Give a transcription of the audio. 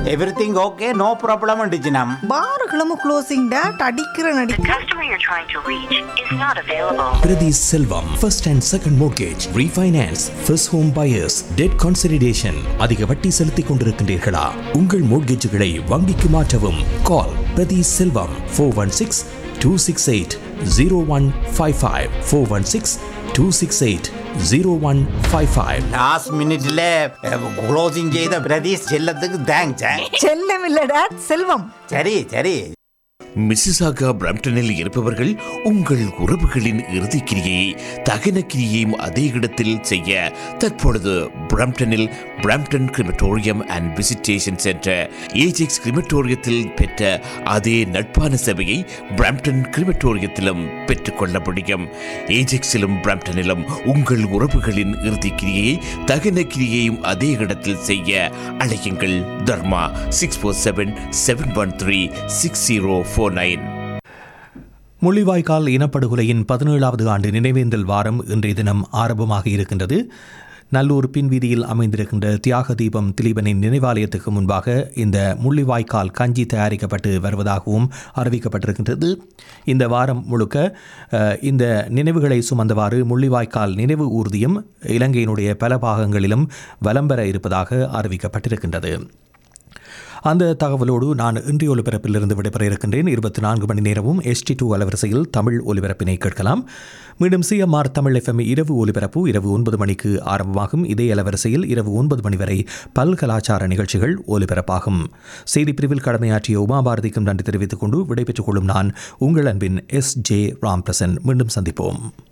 Everything okay no problem டிஜினம் பாருகளும் closing date அடிக்கிற நடி The customer you're trying to reach is not available. Priti Selvam, first and second mortgage, refinance, first home buyers, debt consolidation. அதிக வட்டி செலுத்திக் கொண்டிருக்கின்றீர்களா உங்கள் மோட்கேஜுகளை வங்கிக்கு மாற்றவும் call Prathi Selvam four one six two six eight zero one five five four one six two six eight zero one five five last மினிட்ல closing செய்த பிரதீஷ் செல்லத்துக்கு thanks செல்லம் இல்ல டேட் செல்வம் சரி சரி மிசிசாகா பிரம்டனில் இருப்பவர்கள் உங்கள் உறவுகளின் இறுதிக் கிரியை தகன கிரியையும் அதே இடத்தில் செய்ய தற்பொழுது பிரம்டனில் Brampton crematorium and visitation centre Ajax கிரிமட்டோரியத்தில் பெற்ற அதே நட்பான சேவையை பிரம்டன் கிரிமட்டோரியத்திலும் பெற்றுக்கொள்ள முடியும் ஏஜெக்ஸிலும் பிரம்டனிலும் உங்கள் உறவுகளின் இறுதிக் கிரியையை தகன கிரியையும் அதே இடத்தில் செய்ய அழையுங்கள் Dharma six four seven seven one three six zero four nine Mullivaikkal இனப்படுகொலையின் பதினேழாவது ஆண்டு நினைவேந்தல் வாரம் இன்றைய தினம் ஆரம்பமாக இருக்கின்றது நல்லூர் பின்வீதியில் அமைந்திருக்கின்ற தியாக தீபம் திலீபனின் நினைவாலயத்துக்கு முன்பாக இந்த முள்ளிவாய்க்கால் கஞ்சி தயாரிக்கப்பட்டு வருவதாகவும் அறிவிக்கப்பட்டிருக்கின்றது இந்த வாரம் முழுக்க அஹ், இந்த நினைவுகளை சுமந்தவாறு முள்ளிவாய்க்கால் நினைவு ஊர்தியும் இலங்கையினுடைய பல பாகங்களிலும் வலம் பெற இருப்பதாக அறிவிக்கப்பட்டிருக்கின்றது அந்த தகவலோடு நான் இன்றைய ஒலிபரப்பிலிருந்து விடைபெற இருக்கின்றேன் இருபத்தி நான்கு மணி நேரமும் எஸ்டி டூ அலவரிசையில் தமிழ் ஒலிபரப்பினை கேட்கலாம் மீண்டும் சிஎம்ஆர் தமிழ் எஃப்எம் இரவு ஒலிபரப்பு இரவு ஒன்பது மணிக்கு ஆரம்பமாகும் இதே அலவரிசையில் இரவு ஒன்பது மணி வரை பல் கலாச்சார நிகழ்ச்சிகள் ஒலிபரப்பாகும் செய்தி பிரிவில் கடமையாற்றிய உமாபாரதிக்கும் நன்றி தெரிவித்துக் கொண்டு விடைபெற்றுக் கொள்ளும் நான் உங்கள் அன்பின் எஸ் ஜே ராம்பிரசன் மீண்டும் சந்திப்போம்